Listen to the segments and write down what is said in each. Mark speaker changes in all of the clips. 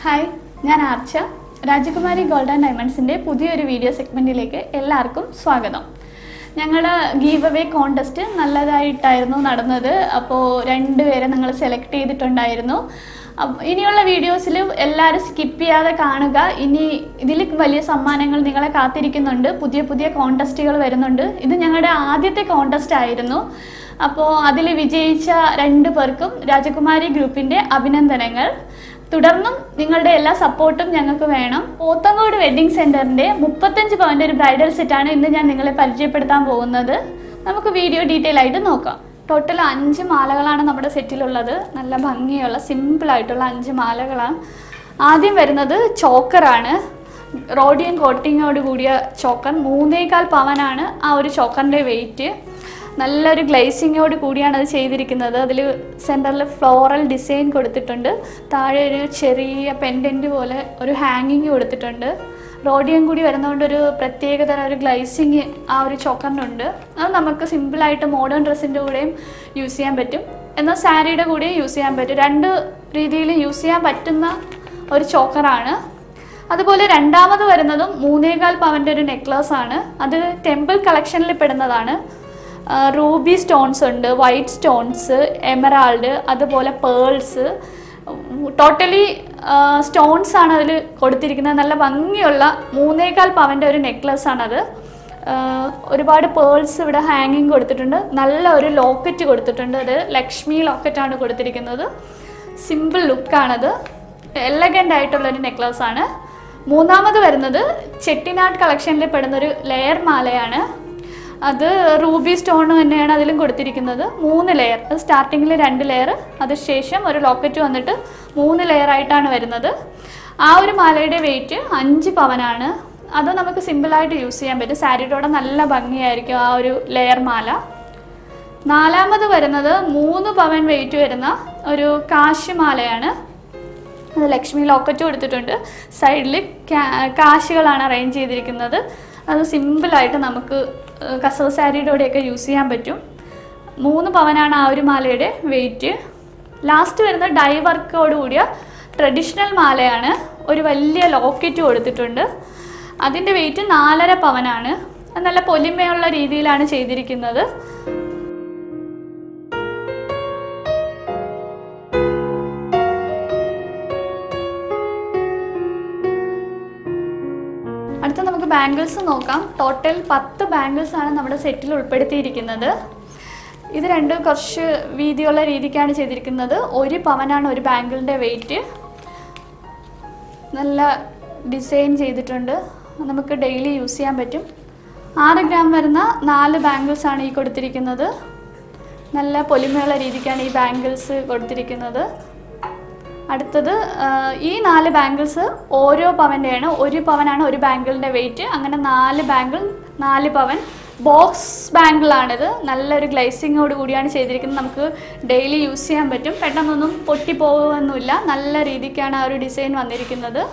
Speaker 1: hi ഞാൻ ആർച്ച രാജകുമാരി gold and ഡയമണ്ട്സിൻ്റെ പുതിയൊരു വീഡിയോ സെഗ്മെൻറ്റിലേക്ക് എല്ലാവർക്കും സ്വാഗതം ഞങ്ങളുടെ ഗീവ് അവേ കോണ്ടസ്റ്റ് നല്ലതായിട്ടായിരുന്നു നടന്നത് അപ്പോൾ രണ്ടുപേരെ നിങ്ങൾ സെലക്ട് ചെയ്തിട്ടുണ്ടായിരുന്നു അപ്പ- ഇനിയുള്ള വീഡിയോസിൽ എല്ലാവരും സ്കിപ്പ് ചെയ്യാതെ കാണുക ഇനി ഇതിൽ വലിയ സമ്മാനങ്ങൾ നിങ്ങളെ കാത്തിരിക്കുന്നുണ്ട് പുതിയ പുതിയ കോണ്ടസ്റ്റുകൾ വരുന്നുണ്ട് ഇത് ഞങ്ങളുടെ ആദ്യത്തെ കോണ്ടസ്റ്റ് ആയിരുന്നു അപ്പോൾ അതിൽ വിജയിച്ച രണ്ട് പേർക്കും രാജകുമാരി ഗ്രൂപ്പിൻ്റെ അഭിനന്ദനങ്ങൾ തുടർന്നും നിങ്ങളുടെ എല്ലാ സപ്പോർട്ടും ഞങ്ങൾക്ക് വേണം പോത്തങ്കോട് വെഡ്ഡിംഗ് സെന്ററിന്റെ മുപ്പത്തഞ്ച് പവന്റെ ഒരു ബ്രൈഡൽ സെറ്റാണ് ഇന്ന് ഞാൻ നിങ്ങളെ പരിചയപ്പെടുത്താൻ പോകുന്നത് നമുക്ക് വീഡിയോ ഡീറ്റെയിൽ ആയിട്ട് നോക്കാം ടോട്ടൽ അഞ്ച് മാലകളാണ് നമ്മുടെ സെറ്റിലുള്ളത് നല്ല ഭംഗിയുള്ള സിമ്പിൾ ആയിട്ടുള്ള അഞ്ച് മാലകളാണ് ആദ്യം വരുന്നത് ചോക്കറാണ് റോഡിയം കോട്ടിങ്ങോട് കൂടിയ ചോക്കർ മൂന്നേകാൽ പവനാണ് ആ ഒരു ചോക്കറിൻ്റെ വെയിറ്റ് നല്ലൊരു ഗ്ലേസിങ്ങോട് കൂടിയാണ് അത് ചെയ്തിരിക്കുന്നത് അതിൽ സെൻറ്ററിൽ ഫ്ലോറൽ ഡിസൈൻ കൊടുത്തിട്ടുണ്ട് താഴെ ഒരു ചെറിയ പെൻഡൻറ്റ് പോലെ ഒരു ഹാങ്ങിങ് കൊടുത്തിട്ടുണ്ട് റോഡിയം കൂടി വരുന്നതുകൊണ്ട് ഒരു പ്രത്യേകതരം ഒരു ഗ്ലൈസിങ് ആ ഒരു ചോക്കറിനുണ്ട് അത് നമുക്ക് സിമ്പിളായിട്ട് മോഡേൺ ഡ്രസ്സിൻ്റെ കൂടെയും യൂസ് ചെയ്യാൻ പറ്റും എന്നാൽ സാരിയുടെ കൂടെയും യൂസ് ചെയ്യാൻ പറ്റും രണ്ട് രീതിയിൽ യൂസ് ചെയ്യാൻ പറ്റുന്ന ഒരു ചോക്കറാണ് അതുപോലെ രണ്ടാമത് വരുന്നതും മൂന്നേകാൽ പവൻ്റെ ഒരു നെക്ലസ് ആണ് അത് ടെമ്പിൾ കളക്ഷനിൽ പെടുന്നതാണ് റൂബി സ്റ്റോൺസ് ഉണ്ട് വൈറ്റ് സ്റ്റോൺസ് എമറാൾഡ് അതുപോലെ പേൾസ് ടോട്ടലി സ്റ്റോൺസ് ആണ് അതിൽ കൊടുത്തിരിക്കുന്നത് നല്ല ഭംഗിയുള്ള മൂന്നേകാൽ പവൻ്റെ ഒരു നെക്ലസ് ആണത് ആഹ് ഒരുപാട് പേൾസ് ഇവിടെ ഹാങ്ങിങ് കൊടുത്തിട്ടുണ്ട് നല്ല ഒരു ലോക്കറ്റ് കൊടുത്തിട്ടുണ്ട് അത് ലക്ഷ്മി ലോക്കറ്റാണ് കൊടുത്തിരിക്കുന്നത് സിമ്പിൾ ലുക്കാണത് എലഗൻ്റ് ആയിട്ടുള്ളൊരു നെക്ലസ് ആണ് മൂന്നാമത് വരുന്നത് ചെട്ടിനാട് കളക്ഷനിൽ പെടുന്ന ഒരു ലെയർ മാലയാണ് അത് റൂബി സ്റ്റോൺ തന്നെയാണ് അതിലും കൊടുത്തിരിക്കുന്നത് മൂന്ന് ലെയർ അത് സ്റ്റാർട്ടിങ്ങിൽ രണ്ട് ലെയർ അത് ശേഷം ഒരു ലോക്കറ്റ് വന്നിട്ട് മൂന്ന് ലെയർ ആയിട്ടാണ് വരുന്നത് ആ ഒരു മാലയുടെ വെയിറ്റ് അഞ്ച് പവനാണ് അത് നമുക്ക് സിമ്പിളായിട്ട് യൂസ് ചെയ്യാൻ പറ്റും സാരിയുടെ നല്ല ഭംഗിയായിരിക്കും ആ ഒരു ലെയർ മാല നാലാമത് വരുന്നത് മൂന്ന് പവൻ വെയിറ്റ് വരുന്ന ഒരു കാശുമാലയാണ് അത് ലക്ഷ്മി ലോക്കറ്റ് കൊടുത്തിട്ടുണ്ട് സൈഡിൽ കാശുകളാണ് അറേഞ്ച് ചെയ്തിരിക്കുന്നത് അത് സിമ്പിളായിട്ട് നമുക്ക് ഏഹ്, കസവ് സാരിയുടെ കൂടെയൊക്കെ യൂസ് ചെയ്യാൻ പറ്റും മൂന്ന് പവനാണ് ആ ഒരു മാലയുടെ വെയിറ്റ് ലാസ്റ്റ് വരുന്ന ഡൈ വർക്കോട് കൂടിയ ട്രഡീഷണൽ മാലയാണ് ഒരു വലിയ ലോക്കറ്റ് കൊടുത്തിട്ടുണ്ട് അതിൻ്റെ വെയിറ്റ് നാലര പവനാണ് അത് നല്ല പൊലിമയുള്ള രീതിയിലാണ് ചെയ്തിരിക്കുന്നത് അടുത്ത നമുക്ക് ബാംഗിൾസ് നോക്കാം ടോട്ടൽ പത്ത് ബാംഗിൾസ് ആണ് നമ്മുടെ സെറ്റിൽ ഉൾപ്പെടുത്തിയിരിക്കുന്നത് ഇത് രണ്ടും കുറച്ച് വീതിയുള്ള രീതിക്കാണ് ചെയ്തിരിക്കുന്നത് ഒരു പവനാണ് ഒരു ബാംഗിളിൻ്റെ വെയിറ്റ് നല്ല ഡിസൈൻ ചെയ്തിട്ടുണ്ട് നമുക്ക് ഡെയിലി യൂസ് ചെയ്യാൻ പറ്റും ആറ് ഗ്രാം വരുന്ന നാല് ബാംഗിൾസ് ആണ് ഈ കൊടുത്തിരിക്കുന്നത് നല്ല പൊലിമയുള്ള രീതിക്കാണ് ഈ ബാംഗിൾസ് കൊടുത്തിരിക്കുന്നത് അടുത്തത് ആ, ഈ നാല് ബാംഗിൾസ് ഓരോ പവൻ്റെയാണ് ഒരു പവനാണ് ഒരു ബാംഗിളിൻ്റെ വെയിറ്റ് അങ്ങനെ നാല് ബാംഗിൾ നാല് പവൻ ബോക്സ് ബാംഗിളാണിത് നല്ലൊരു ഗ്ലൈസിങ്ങോട് കൂടിയാണ് ചെയ്തിരിക്കുന്നത് നമുക്ക് ഡെയിലി യൂസ് ചെയ്യാൻ പറ്റും പെട്ടെന്നൊന്നും പൊട്ടിപ്പോകുമൊന്നുമില്ല നല്ല രീതിക്കാണ് ആ ഒരു ഡിസൈൻ വന്നിരിക്കുന്നത്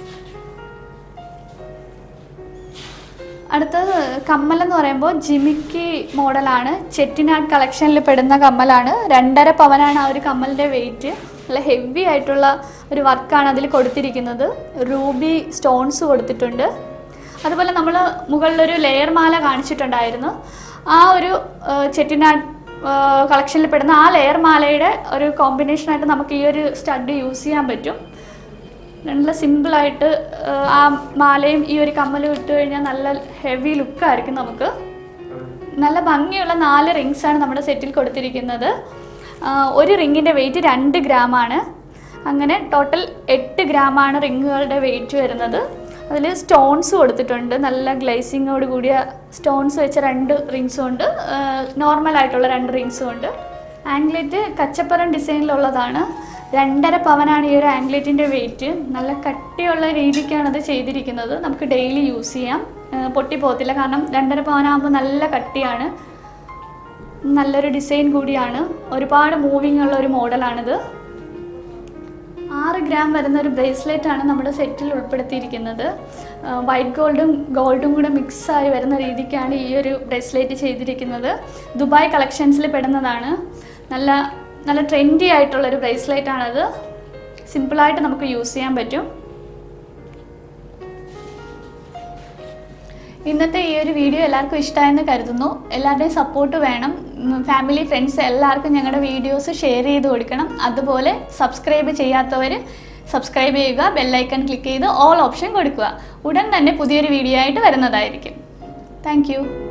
Speaker 1: അടുത്തത് കമ്മലെന്ന് പറയുമ്പോൾ ജിമിക്കി മോഡലാണ് ചെട്ടിനാട് കളക്ഷനിൽ പെടുന്ന കമ്മലാണ് രണ്ടര പവനാണ് ആ ഒരു കമ്മലിൻ്റെ വെയിറ്റ് നല്ല ഹെവി ആയിട്ടുള്ള ഒരു വർക്കാണ് അതിൽ കൊടുത്തിരിക്കുന്നത് റൂബി സ്റ്റോൺസ് കൊടുത്തിട്ടുണ്ട് അതുപോലെ നമ്മൾ മുകളിലൊരു ലെയർ മാല കാണിച്ചിട്ടുണ്ടായിരുന്നു ആ ഒരു ആ, ചെട്ടിനാട് കളക്ഷനിൽ പെടുന്ന ആ ലെയർ മാലയുടെ ഒരു കോമ്പിനേഷനായിട്ട് നമുക്ക് ഈ ഒരു സ്റ്റഡ് യൂസ് ചെയ്യാൻ പറ്റും നല്ല സിമ്പിളായിട്ട് ആ മാലയും ഈ ഒരു കമ്മലും ഇട്ട് കഴിഞ്ഞാൽ നല്ല ഹെവി ലുക്കായിരിക്കും നമുക്ക് നല്ല ഭംഗിയുള്ള നാല് റിങ്സ് ആണ് നമ്മുടെ സെറ്റിൽ കൊടുത്തിരിക്കുന്നത് ആ, ഒരു റിങ്ങിൻ്റെ വെയിറ്റ് രണ്ട് ഗ്രാമാണ് അങ്ങനെ ടോട്ടൽ എട്ട് ഗ്രാമാണ് റിങ്ങുകളുടെ വെയിറ്റ് വരുന്നത് അതിൽ സ്റ്റോൺസ് കൊടുത്തിട്ടുണ്ട് നല്ല ഗ്ലേസിങ്ങോട് കൂടിയ സ്റ്റോൺസ് വെച്ച രണ്ട് റിങ്സും ഉണ്ട് നോർമൽ ആയിട്ടുള്ള രണ്ട് റിങ്സും ഉണ്ട് ആംഗ്ലേറ്റ് കച്ചപ്പറൻ ഡിസൈനിലുള്ളതാണ് രണ്ടര പവനാണ് ഈ ഒരു ആംഗ്ലേറ്റിൻ്റെ വെയിറ്റ് നല്ല കട്ടിയുള്ള രീതിക്കാണ് അത് ചെയ്തിരിക്കുന്നത് നമുക്ക് ഡെയിലി യൂസ് ചെയ്യാം ഏഹ് പൊട്ടി പോകത്തില്ല കാരണം രണ്ടര പവനാകുമ്പോൾ നല്ല കട്ടിയാണ് നല്ലൊരു ഡിസൈൻ കൂടിയാണ് ഒരുപാട് മൂവിങ് ഉള്ള ഒരു മോഡലാണിത് ആറ് ഗ്രാം വരുന്ന ഒരു ബ്രേസ്ലെറ്റ് ആണ് നമ്മുടെ സെറ്റിൽ ഉൾപ്പെടുത്തിയിരിക്കുന്നത് വൈറ്റ് ഗോൾഡും ഗോൾഡും കൂടെ മിക്സ് ആയി വരുന്ന രീതിക്കാണ് ഈ ഒരു ബ്രേസ്ലെറ്റ് ചെയ്തിരിക്കുന്നത് ദുബായ് കളക്ഷൻസിൽ പെടുന്നതാണ് നല്ല നല്ല ട്രെൻഡി ആയിട്ടുള്ള ഒരു ബ്രേസ്ലെറ്റ് ആണത് സിമ്പിളായിട്ട് നമുക്ക് യൂസ് ചെയ്യാൻ പറ്റും ഇന്നത്തെ ഈ ഒരു വീഡിയോ എല്ലാവർക്കും ഇഷ്ടമായെന്ന് കരുതുന്നു എല്ലാവരുടെയും സപ്പോർട്ട് വേണം ഫാമിലി ഫ്രണ്ട്സ് എല്ലാവർക്കും ഞങ്ങളുടെ വീഡിയോസ് ഷെയർ ചെയ്ത് കൊടുക്കണം അതുപോലെ സബ്സ്ക്രൈബ് ചെയ്യാത്തവർ സബ്സ്ക്രൈബ് ചെയ്യുക ബെല്ലൈക്കൺ ക്ലിക്ക് ചെയ്ത് ഓൾ ഓപ്ഷൻ കൊടുക്കുക ഉടൻ തന്നെ പുതിയൊരു വീഡിയോ ആയിട്ട് വരുന്നതായിരിക്കും താങ്ക്